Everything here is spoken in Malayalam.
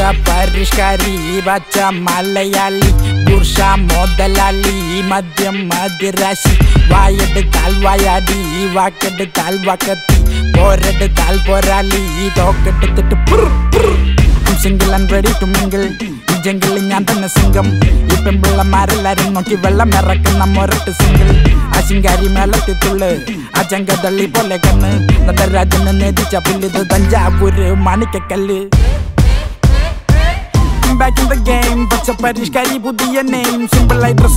പരിഷ്കാരി പച്ച മലയാളി പുരുഷ മുതലാളി മദ്യം മതിരാശി വായെടുത്താൽ വായാടി വാക്കെടുത്താൽ വാക്കത്തി പോരെടുത്താൽ പോരാളി തോക്കെടുത്തിട്ട് single and ready to mingle ഈ ജംഗിളിൽ ഞാൻ തന്നെ സിംഗം ഈ പെൺപിള്ളമാരെല്ലാരും നോക്കി വെള്ളം ഇറക്കുന്ന മൊരട്ട് സിംഗിൾ ആ ശിങ്കാരി മേളത്തിത്തുള്ളു ആ ചങ്കതള്ളി പോലെ കണ്ണ് നടരാജന് നേതിച്ച പുല്ലിത് തഞ്ചാവൂര് മാണിക്കക്കല്ല് ബാക്ക് ഇൻ ദ ഗെയിം പച്ച പരിഷ്കാരി പുതിയ നെയിം സിമ്പിൾ ആയി ഡ്രസ്